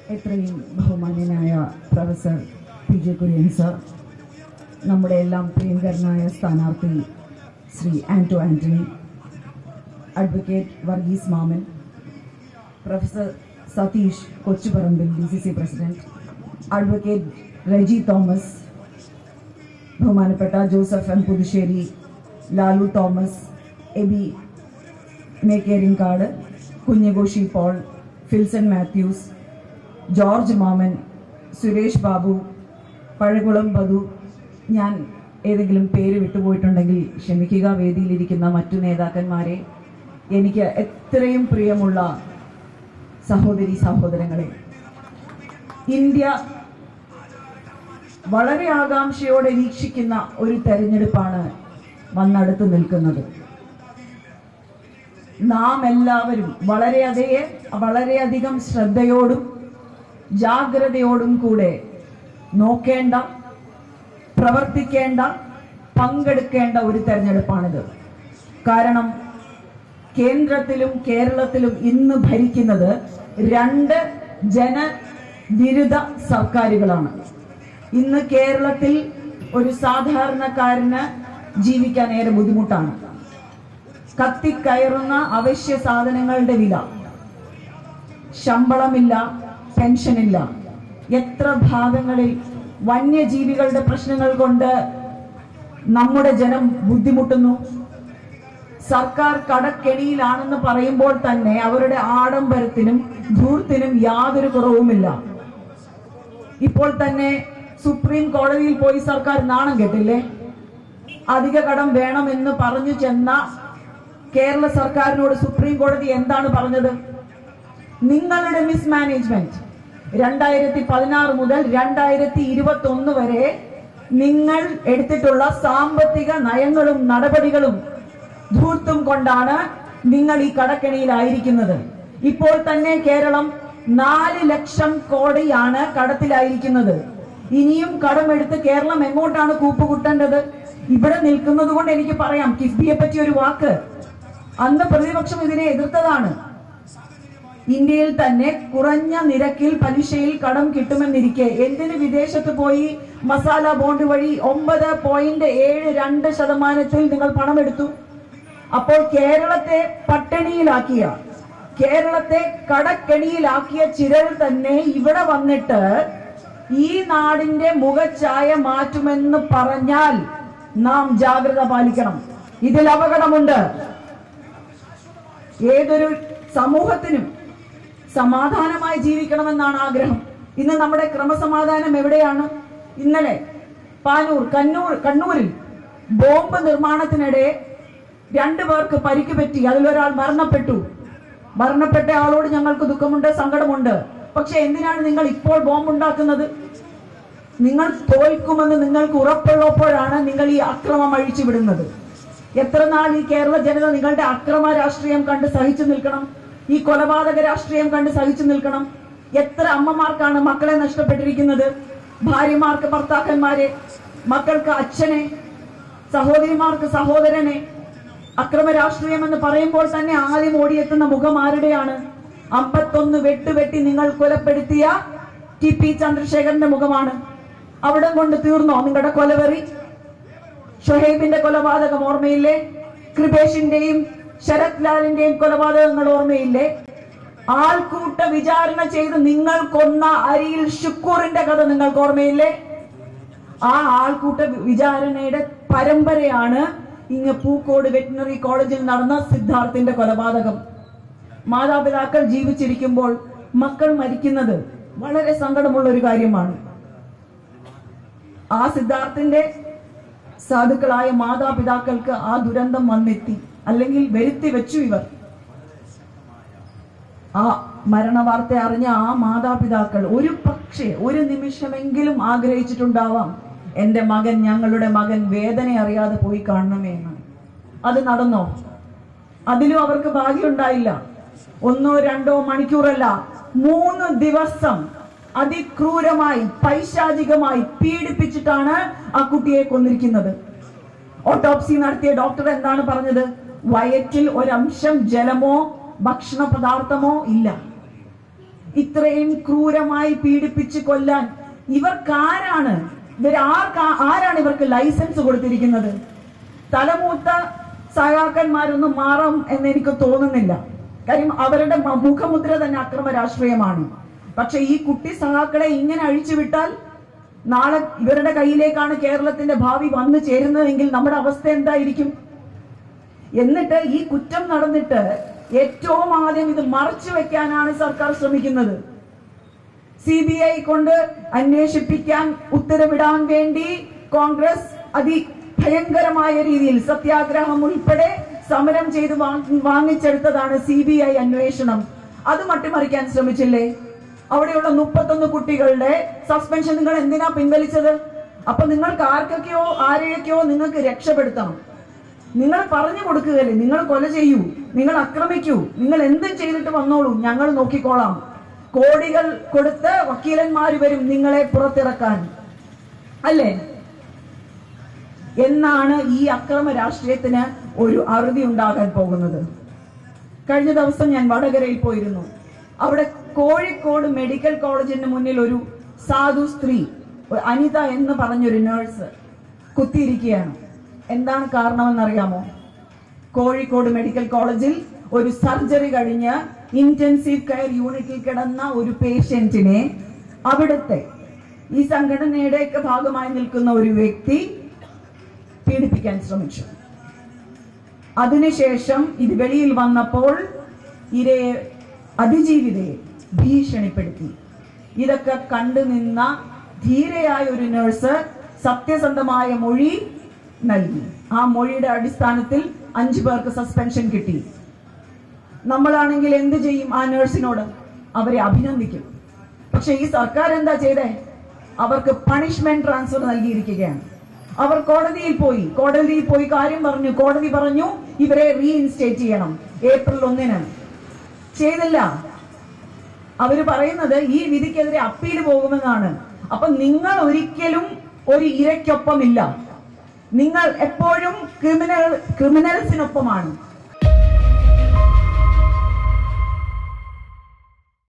എത്രയും ബഹുമാന്യനായ professor P J Kurian sir നമ്മുടെ എല്ലാം പ്രിയങ്കരനായ സ്ഥാനാർത്ഥി Shri Anto Antony advocate Varghese Mammen professor Satheesh Kochuparambil D C C president advocate Reji Thomas ബഹുമാനപ്പെട്ട ജോസഫ് എം പുതുശ്ശേരി ലാലു തോമസ് എബി മേക്കേരിങ്കാട് കുഞ്ഞുകോശി പോൾ ഫിൽസൺ മാത്യൂസ് ജോർജ് മാമൻ സുരേഷ് ബാബു പഴകുളം ബധു ഞാൻ ഏതെങ്കിലും പേര് വിട്ടുപോയിട്ടുണ്ടെങ്കിൽ ക്ഷമിക്കുക വേദിയിലിരിക്കുന്ന മറ്റു നേതാക്കന്മാരെ എനിക്ക് എത്രയും പ്രിയമുള്ള സഹോദരി സഹോദരങ്ങളെ ഇന്ത്യ വളരെ ആകാംക്ഷയോടെ വീക്ഷിക്കുന്ന ഒരു തെരഞ്ഞെടുപ്പാണ് വന്നടുത്ത് നിൽക്കുന്നത് നാം എല്ലാവരും വളരെയധികം വളരെയധികം ശ്രദ്ധയോടും ജാഗ്രതയോടും കൂടെ നോക്കേണ്ട പ്രവർത്തിക്കേണ്ട പങ്കെടുക്കേണ്ട ഒരു തെരഞ്ഞെടുപ്പാണിത് കാരണം കേന്ദ്രത്തിലും കേരളത്തിലും ഇന്ന് ഭരിക്കുന്നത് രണ്ട് ജനവിരുദ്ധ സർക്കാരുകളാണ് ഇന്ന് കേരളത്തിൽ ഒരു സാധാരണക്കാരന് ജീവിക്കാൻ ഏറെ ബുദ്ധിമുട്ടാണ് കത്തിക്കയറുന്ന അവശ്യ സാധനങ്ങളുടെ വില ശമ്പളമില്ല പെൻഷനില്ല എത്ര ഭാഗങ്ങളിൽ വന്യജീവികളുടെ പ്രശ്നങ്ങൾ കൊണ്ട് നമ്മുടെ ജനം ബുദ്ധിമുട്ടുന്നു സർക്കാർ കടക്കെണിയിലാണെന്ന് പറയുമ്പോൾ തന്നെ അവരുടെ ആഡംബരത്തിനും ധൂർത്തിനും യാതൊരു കുറവുമില്ല ഇപ്പോൾ തന്നെ സുപ്രീം കോടതിയിൽ പോയി സർക്കാർ നാണം കെട്ടില്ലേ അധിക കടം വേണമെന്ന് പറഞ്ഞു ചെന്ന കേരള സർക്കാരിനോട് സുപ്രീം കോടതി എന്താണ് പറഞ്ഞത് നിങ്ങളുടെ മിസ്മാനേജ്മെന്റ് രണ്ടായിരത്തി പതിനാറ് മുതൽ രണ്ടായിരത്തി ഇരുപത്തി ഒന്ന് വരെ നിങ്ങൾ എടുത്തിട്ടുള്ള സാമ്പത്തിക നയങ്ങളും നടപടികളും ധൂർത്തും കൊണ്ടാണ് നിങ്ങൾ ഈ കടക്കെണിയിലായിരിക്കുന്നത് ഇപ്പോൾ തന്നെ കേരളം നാല് ലക്ഷം കോടിയാണ് കടത്തിലായിരിക്കുന്നത് ഇനിയും കടമെടുത്ത് കേരളം എങ്ങോട്ടാണ് കൂപ്പുകുട്ടേണ്ടത് ഇവിടെ നിൽക്കുന്നത് കൊണ്ട് എനിക്ക് പറയാം കിഫ്ബിയെ പറ്റി ഒരു വാക്ക് അന്ന് പ്രതിപക്ഷം ഇതിനെ എതിർത്തതാണ് ഇന്ത്യയിൽ തന്നെ കുറഞ്ഞ നിരക്കിൽ പലിശയിൽ കടം കിട്ടുമെന്നിരിക്കെ എന്തിന് വിദേശത്ത് പോയി മസാല ബോണ്ട് വഴി ഒമ്പത് പോയിന്റ് ഏഴ് രണ്ട് ശതമാനത്തിൽ നിങ്ങൾ പണമെടുത്തു അപ്പോൾ കേരളത്തെ പട്ടിണിയിലാക്കിയ കേരളത്തെ കടക്കെണിയിലാക്കിയ ചിലർ തന്നെ ഇവിടെ വന്നിട്ട് ഈ നാടിന്റെ മുഖച്ഛായ മാറ്റുമെന്ന് പറഞ്ഞാൽ നാം ജാഗ്രത പാലിക്കണം ഇതിൽ അപകടമുണ്ട് ഏതൊരു സമൂഹത്തിനും സമാധാനമായി ജീവിക്കണമെന്നാണ് ആഗ്രഹം ഇന്ന് നമ്മുടെ ക്രമസമാധാനം എവിടെയാണ് ഇന്നലെ പാനൂർ കണ്ണൂർ കണ്ണൂരിൽ ബോംബ് നിർമ്മാണത്തിനിടെ രണ്ടു പേർക്ക് പരിക്ക് പറ്റി അതിലൊരാൾ മരണപ്പെട്ടു മരണപ്പെട്ട ആളോട് ഞങ്ങൾക്ക് ദുഃഖമുണ്ട് സങ്കടമുണ്ട് പക്ഷെ എന്തിനാണ് നിങ്ങൾ ഇപ്പോൾ ബോംബ് ഉണ്ടാക്കുന്നത് നിങ്ങൾ തോൽക്കുമെന്ന് നിങ്ങൾക്ക് ഉറപ്പുള്ളപ്പോഴാണ് നിങ്ങൾ ഈ അക്രമം അഴിച്ചു വിടുന്നത് എത്ര നാൾ ഈ കേരള ജനത നിങ്ങളുടെ അക്രമ രാഷ്ട്രീയം കണ്ട് സഹിച്ചു നിൽക്കണം ഈ കൊലപാതക രാഷ്ട്രീയം കണ്ട് സഹിച്ചു നിൽക്കണം എത്ര അമ്മമാർക്കാണ് മക്കളെ നഷ്ടപ്പെട്ടിരിക്കുന്നത് ഭാര്യമാർക്ക് ഭർത്താക്കന്മാരെ മക്കൾക്ക് അച്ഛനെ സഹോദരിമാർക്ക് സഹോദരനെ അക്രമ രാഷ്ട്രീയം എന്ന് പറയുമ്പോൾ തന്നെ ആദ്യം ഓടിയെത്തുന്ന മുഖം ആരുടെയാണ് അമ്പത്തൊന്ന് വെട്ടുവെട്ടി നിങ്ങൾ കൊലപ്പെടുത്തിയ ടി പി ചന്ദ്രശേഖരന്റെ മുഖമാണ് അവിടം കൊണ്ട് തീർന്നോ നിങ്ങളുടെ കൊലവെറി ഷൊഹൈബിന്റെ കൊലപാതകം ഓർമ്മയില്ലേ കൃപേഷിന്റെയും ശരത് ലാലിന്റെയും കൊലപാതകങ്ങൾ ഓർമ്മയില്ലേ ആൾക്കൂട്ട വിചാരണ ചെയ്ത് നിങ്ങൾ കൊന്ന അരിയിൽ ഷുക്കൂറിന്റെ കഥ നിങ്ങൾക്ക് ഓർമ്മയില്ലേ ആ ആൾക്കൂട്ട വിചാരണയുടെ പരമ്പരയാണ് ഇങ്ങ് പൂക്കോട് വെറ്റിനറി കോളേജിൽ നടന്ന സിദ്ധാർത്ഥിന്റെ കൊലപാതകം മാതാപിതാക്കൾ ജീവിച്ചിരിക്കുമ്പോൾ മക്കൾ മരിക്കുന്നത് വളരെ സങ്കടമുള്ള ഒരു കാര്യമാണ് ആ സിദ്ധാർത്ഥിന്റെ സാധുക്കളായ മാതാപിതാക്കൾക്ക് ആ ദുരന്തം വന്നെത്തി അല്ലെങ്കിൽ വരുത്തി വെച്ചു ഇവർ ആ മരണവാർത്ത അറിഞ്ഞ ആ മാതാപിതാക്കൾ ഒരു പക്ഷേ ഒരു നിമിഷമെങ്കിലും ആഗ്രഹിച്ചിട്ടുണ്ടാവാം എന്റെ മകൻ ഞങ്ങളുടെ മകൻ വേദന അറിയാതെ പോയി കാണണമേ എന്ന് അത് നടന്നോ അതിലും അവർക്ക് ഭാഗ്യമുണ്ടായില്ല ഒന്നോ രണ്ടോ മണിക്കൂറല്ല മൂന്ന് ദിവസം അതിക്രൂരമായി പൈശാചികമായി പീഡിപ്പിച്ചിട്ടാണ് ആ കുട്ടിയെ കൊന്നിരിക്കുന്നത് ഓട്ടോപ്സി നടത്തിയ ഡോക്ടർ എന്താണ് പറഞ്ഞത് വയറ്റിൽ ഒരംശം ജലമോ ഭക്ഷണ പദാർത്ഥമോ ഇല്ല ഇത്രയും ക്രൂരമായി പീഡിപ്പിച്ച് കൊല്ലാൻ ഇവർക്കാരാണ് ഇവർ ആർക്കാ ആരാണ് ഇവർക്ക് ലൈസൻസ് കൊടുത്തിരിക്കുന്നത് തലമൂത്ത സഹാക്കന്മാരൊന്നും മാറും എന്ന് എനിക്ക് തോന്നുന്നില്ല കാര്യം അവരുടെ മ- മുഖമുദ്ര തന്നെ അക്രമ രാഷ്ട്രീയമാണ് പക്ഷെ ഈ കുട്ടി സഹാക്കളെ ഇങ്ങനെ അഴിച്ചുവിട്ടാൽ നാളെ ഇവരുടെ കയ്യിലേക്കാണ് കേരളത്തിന്റെ ഭാവി വന്നു ചേരുന്നതെങ്കിൽ നമ്മുടെ അവസ്ഥ എന്തായിരിക്കും എന്നിട്ട് ഈ കുറ്റം നടന്നിട്ട് ഏറ്റവും ആദ്യം ഇത് മറച്ചു വെക്കാനാണ് സർക്കാർ ശ്രമിക്കുന്നത് സി ബി ഐ കൊണ്ട് അന്വേഷിപ്പിക്കാൻ ഉത്തരവിടാൻ വേണ്ടി കോൺഗ്രസ് അതിഭയങ്കരമായ രീതിയിൽ സത്യാഗ്രഹം ഉൾപ്പെടെ സമരം ചെയ്ത് വാങ്ങി- വാങ്ങിച്ചെടുത്തതാണ് സി ബി ഐ അന്വേഷണം അത് മട്ടിമറിക്കാൻ ശ്രമിച്ചില്ലേ അവിടെയുള്ള മുപ്പത്തൊന്ന് കുട്ടികളുടെ സസ്പെൻഷൻ നിങ്ങൾ എന്തിനാ പിൻവലിച്ചത് അപ്പൊ നിങ്ങൾക്ക് ആർക്കൊക്കെയോ ആരെയൊക്കെയോ നിങ്ങൾക്ക് രക്ഷപ്പെടുത്തണം നിങ്ങൾ പറഞ്ഞു കൊടുക്കുകയല്ലേ നിങ്ങൾ കൊല ചെയ്യൂ നിങ്ങൾ ആക്രമിക്കൂ നിങ്ങൾ എന്തും ചെയ്തിട്ട് വന്നോളൂ ഞങ്ങൾ നോക്കിക്കോളാം കോടികൾ കൊടുത്ത് വക്കീലന്മാര് വരും നിങ്ങളെ പുറത്തിറക്കാൻ അല്ലേ എന്നാണ് ഈ അക്രമ രാഷ്ട്രീയത്തിന് ഒരു അറുതി ഉണ്ടാകാൻ പോകുന്നത് കഴിഞ്ഞ ദിവസം ഞാൻ വടകരയിൽ പോയിരുന്നു അവിടെ കോഴിക്കോട് മെഡിക്കൽ കോളേജിന് മുന്നിൽ ഒരു സാധു സ്ത്രീ ഒരു അനിത എന്ന് പറഞ്ഞൊരു നേഴ്സ് കുത്തിയിരിക്കുകയാണ് എന്താണ് കാരണമെന്നറിയാമോ കോഴിക്കോട് മെഡിക്കൽ കോളേജിൽ ഒരു സർജറി കഴിഞ്ഞ് ഇന്റൻസീവ് കെയർ യൂണിറ്റിൽ കിടന്ന ഒരു പേഷ്യന്റിനെ അവിടുത്തെ ഈ സംഘടനയുടെയൊക്കെ ഭാഗമായി നിൽക്കുന്ന ഒരു വ്യക്തി പീഡിപ്പിക്കാൻ ശ്രമിച്ചു അതിനുശേഷം ഇത് വെളിയിൽ വന്നപ്പോൾ ഇരയെ അതിജീവിതയെ ഭീഷണിപ്പെടുത്തി ഇതൊക്കെ കണ്ടു നിന്ന ധീരയായ ഒരു നഴ്സ് സത്യസന്ധമായ മൊഴി നൽകി ആ മൊഴിയുടെ അടിസ്ഥാനത്തിൽ അഞ്ചു പേർക്ക് സസ്പെൻഷൻ കിട്ടി നമ്മളാണെങ്കിൽ എന്ത് ചെയ്യും ആ നഴ്സിനോട് അവരെ അഭിനന്ദിക്കും പക്ഷെ ഈ സർക്കാർ എന്താ ചെയ്തേ അവർക്ക് പണിഷ്മെന്റ് ട്രാൻസ്ഫർ നൽകിയിരിക്കുകയാണ് അവർ കോടതിയിൽ പോയി കോടതിയിൽ പോയി കാര്യം പറഞ്ഞു കോടതി പറഞ്ഞു ഇവരെ റീഇൻസ്റ്റേറ്റ് ചെയ്യണം ഏപ്രിൽ ഒന്നിന് ചെയ്തില്ല അവര് പറയുന്നത് ഈ വിധിക്കെതിരെ അപ്പീൽ പോകുമെന്നാണ് അപ്പൊ നിങ്ങൾ ഒരിക്കലും ഒരു ഇരയ്ക്കൊപ്പമില്ല നിങ്ങൾ എപ്പോഴും ക്രിമിനൽ ക്രിമിനൽസിനൊപ്പമാണ്